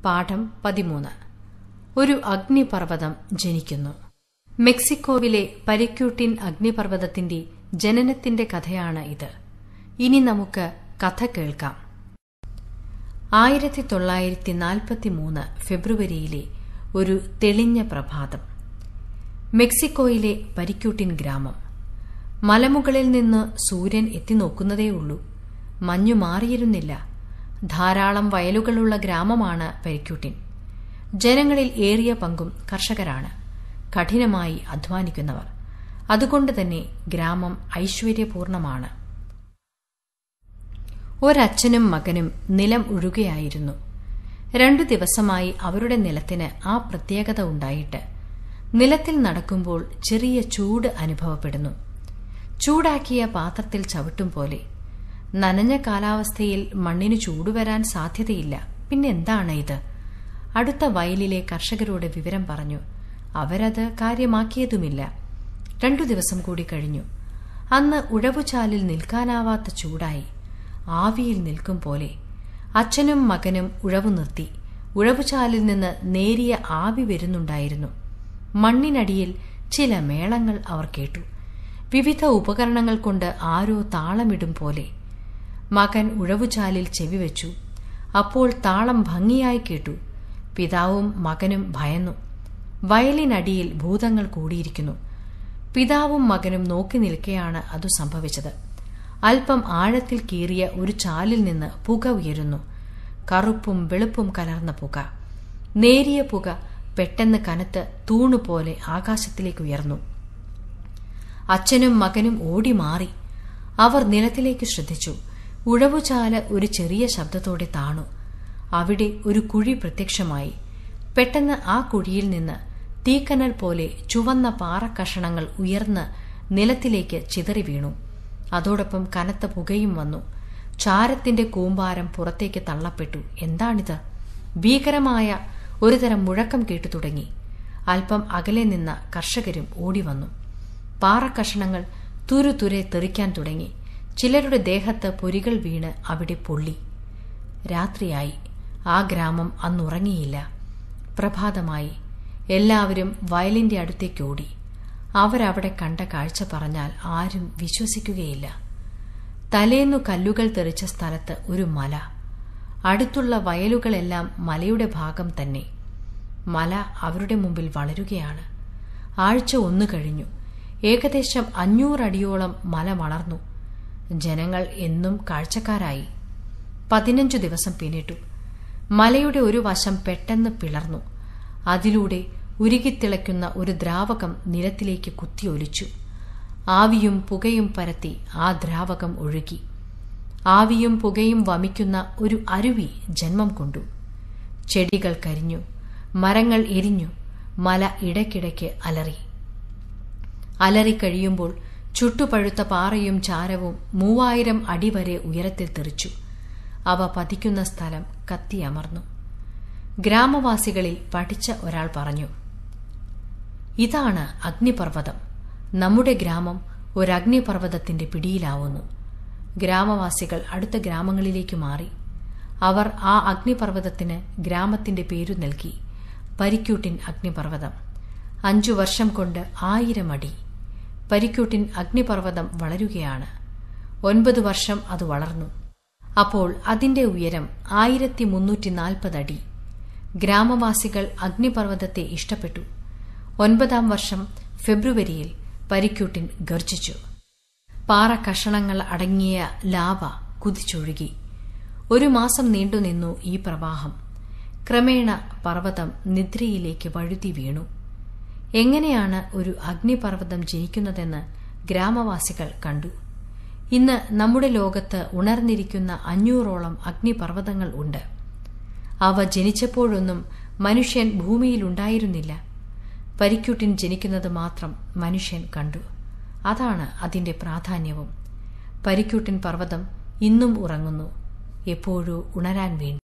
പാഠം പതിമൂന്ന് ഒരു അഗ്നിപർവ്വതം ജനിക്കുന്നു മെക്സിക്കോവിലെ പരിക്യൂട്ടിൻ അഗ്നിപർവ്വതത്തിന്റെ ജനനത്തിന്റെ കഥയാണ് ഇത് ഇനി നമുക്ക് കഥ കേൾക്കാം ആയിരത്തി തൊള്ളായിരത്തി നാൽപ്പത്തി മൂന്ന് ഫെബ്രുവരിയിലെ ഒരു തെളിഞ്ഞ പ്രഭാതം മെക്സിക്കോയിലെ പരിക്യൂട്ടിൻ ഗ്രാമം മലമുകളിൽ നിന്ന് സൂര്യൻ എത്തിനോക്കുന്നതേയുള്ളൂ മഞ്ഞു മാറിയിരുന്നില്ല ധാരാളം വയലുകളുള്ള ഗ്രാമമാണ് പരിക്യൂട്ടിൻ ജനങ്ങളിൽ ഏറിയ പങ്കും കർഷകരാണ് കഠിനമായി അധ്വാനിക്കുന്നവർ അതുകൊണ്ട് തന്നെ ഗ്രാമം ഐശ്വര്യപൂർണമാണ് ഒരച്ഛനും മകനും നിലം ഉഴുകയായിരുന്നു രണ്ടു ദിവസമായി അവരുടെ നിലത്തിന് ആ പ്രത്യേകത ഉണ്ടായിട്ട് നിലത്തിൽ നടക്കുമ്പോൾ ചെറിയ ചൂട് അനുഭവപ്പെടുന്നു ചൂടാക്കിയ പാത്രത്തിൽ ചവിട്ടും പോലെ നനഞ്ഞ കാലാവസ്ഥയിൽ മണ്ണിന് ചൂടുവരാൻ സാധ്യതയില്ല പിന്നെന്താണ് ഇത് അടുത്ത വയലിലെ കർഷകരോട് വിവരം പറഞ്ഞു അവരത് കാര്യമാക്കിയതുമില്ല രണ്ടു ദിവസം കൂടി കഴിഞ്ഞു അന്ന് ഉഴവുചാലിൽ നിൽക്കാനാവാത്ത ചൂടായി ആവിയിൽ നിൽക്കും പോലെ അച്ഛനും മകനും ഉഴവു നിർത്തി ഉഴവുചാലിൽ നിന്ന് നേരിയ ആവി വരുന്നുണ്ടായിരുന്നു മണ്ണിനടിയിൽ ചില മേളങ്ങൾ അവർ കേട്ടു വിവിധ ഉപകരണങ്ങൾ കൊണ്ട് ആരോ താളമിടും പോലെ മകൻ ഉഴവുചാലിൽ ചെവിവെച്ചു അപ്പോൾ താളം ഭംഗിയായി കേട്ടു പിതാവും മകനും ഭയന്നു വയലിനടിയിൽ ഭൂതങ്ങൾ കൂടിയിരിക്കുന്നു പിതാവും മകനും നോക്കി നിൽക്കെയാണ് അതു സംഭവിച്ചത് അല്പം ആഴത്തിൽ കീറിയ ഒരു ചാലിൽ നിന്ന് പുക ഉയരുന്നു കറുപ്പും വെളുപ്പും കലർന്ന പുക നേരിയ പുക പെട്ടെന്ന് കനത്ത് തൂണുപോലെ ആകാശത്തിലേക്ക് ഉയർന്നു അച്ഛനും മകനും ഓടി മാറി അവർ നിലത്തിലേക്ക് ശ്രദ്ധിച്ചു ഉഴവുചാല് ഒരു ചെറിയ ശബ്ദത്തോടെ താണു അവിടെ ഒരു കുഴി പ്രത്യക്ഷമായി പെട്ടെന്ന് ആ കുഴിയിൽ നിന്ന് തീക്കനൽ പോലെ ചുവന്ന പാറക്കഷണങ്ങൾ ഉയർന്ന് നിലത്തിലേക്ക് ചിതറി വീണു അതോടൊപ്പം കനത്ത പുകയും വന്നു ചാരത്തിന്റെ കൂമ്പാരം പുറത്തേക്ക് തള്ളപ്പെട്ടു എന്താണിത് ഭീകരമായ ഒരുതരം മുഴക്കം കേട്ടു തുടങ്ങി അല്പം അകലെ നിന്ന കർഷകരും ഓടിവന്നു പാറക്കഷണങ്ങൾ തുരുതുരെ തെറിക്കാൻ തുടങ്ങി ചിലരുടെ ദേഹത്ത് പൊരികൾ വീണ് അവിടെ പൊള്ളി രാത്രിയായി ആ ഗ്രാമം അന്നുറങ്ങിയില്ല പ്രഭാതമായി എല്ലാവരും വയലിന്റെ അടുത്തേക്ക് ഓടി അവരവിടെ കണ്ട കാഴ്ച പറഞ്ഞാൽ ആരും വിശ്വസിക്കുകയില്ല തലേന്നു കല്ലുകൾ തെറിച്ച സ്ഥലത്ത് ഒരു മല അടുത്തുള്ള വയലുകളെല്ലാം മലയുടെ ഭാഗം തന്നെ മല അവരുടെ മുമ്പിൽ വളരുകയാണ് ആഴ്ച ഒന്നു കഴിഞ്ഞു ഏകദേശം അഞ്ഞൂറടിയോളം മല വളർന്നു ജനങ്ങൾ എന്നും കാഴ്ചക്കാരായി പതിനഞ്ചു ദിവസം പിന്നിട്ടു മലയുടെ ഒരു വശം പെട്ടെന്ന് പിളർന്നു അതിലൂടെ ഉരുകിത്തിളയ്ക്കുന്ന ഒരു ദ്രാവകം നിലത്തിലേക്ക് കുത്തിയൊലിച്ചു ആവിയും പുകയും പരത്തി ആ ദ്രാവകം ഒഴുകി ആവിയും പുകയും വമിക്കുന്ന ഒരു അരുവി ജന്മം കൊണ്ടു ചെടികൾ കരിഞ്ഞു മരങ്ങൾ എരിഞ്ഞു മല ഇടയ്ക്കിടയ്ക്ക് അലറി അലറിക്കഴിയുമ്പോൾ ചുട്ടുപഴുത്ത പാറയും ചാരവും മൂവായിരം അടി വരെ ഉയരത്തിൽ തെറിച്ചു അവ പതിക്കുന്ന സ്ഥലം കത്തിയമർന്നു ഗ്രാമവാസികളിൽ പഠിച്ച ഒരാൾ പറഞ്ഞു ഇതാണ് അഗ്നിപർവ്വതം നമ്മുടെ ഗ്രാമം ഒരു അഗ്നിപർവ്വതത്തിന്റെ പിടിയിലാവുന്നു ഗ്രാമവാസികൾ അടുത്ത ഗ്രാമങ്ങളിലേക്ക് മാറി അവർ ആ അഗ്നിപർവ്വതത്തിന് ഗ്രാമത്തിന്റെ പേരു നൽകി പരിക്യൂട്ടിൻ അഗ്നിപർവ്വതം അഞ്ചു വർഷം കൊണ്ട് ആയിരം അടി പരിക്യൂട്ടിൻ അഗ്നിപർവ്വതം വളരുകയാണ് ഒൻപത് വർഷം അത് വളർന്നു അപ്പോൾ അതിന്റെ ഉയരം ആയിരത്തി മുന്നൂറ്റി നാൽപ്പത് അടി ഗ്രാമവാസികൾ അഗ്നിപർവ്വതത്തെ ഇഷ്ടപ്പെട്ടു ഒൻപതാം വർഷം ഫെബ്രുവരിയിൽ പരിക്യൂട്ടിൻ ഗർജിച്ചു പാറ കഷണങ്ങൾ അടങ്ങിയ ലാവ കുതിച്ചൊഴുകി ഒരു മാസം നീണ്ടുനിന്നു ഈ പ്രവാഹം ക്രമേണ പർവ്വതം നിദ്രയിലേക്ക് വഴുതി വീണു എങ്ങനെയാണ് ഒരു അഗ്നിപർവ്വതം ജനിക്കുന്നതെന്ന് ഗ്രാമവാസികൾ കണ്ടു ഇന്ന് നമ്മുടെ ലോകത്ത് ഉണർന്നിരിക്കുന്ന അഞ്ഞൂറോളം അഗ്നിപർവ്വതങ്ങൾ ഉണ്ട് അവ ജനിച്ചപ്പോഴൊന്നും മനുഷ്യൻ ഭൂമിയിലുണ്ടായിരുന്നില്ല പരിക്യൂട്ടിൻ ജനിക്കുന്നത് മാത്രം മനുഷ്യൻ കണ്ടു അതാണ് അതിന്റെ പ്രാധാന്യവും പരിക്യൂട്ടിൻ പർവ്വതം ഇന്നും ഉറങ്ങുന്നു എപ്പോഴോ ഉണരാൻ വേണ്ടി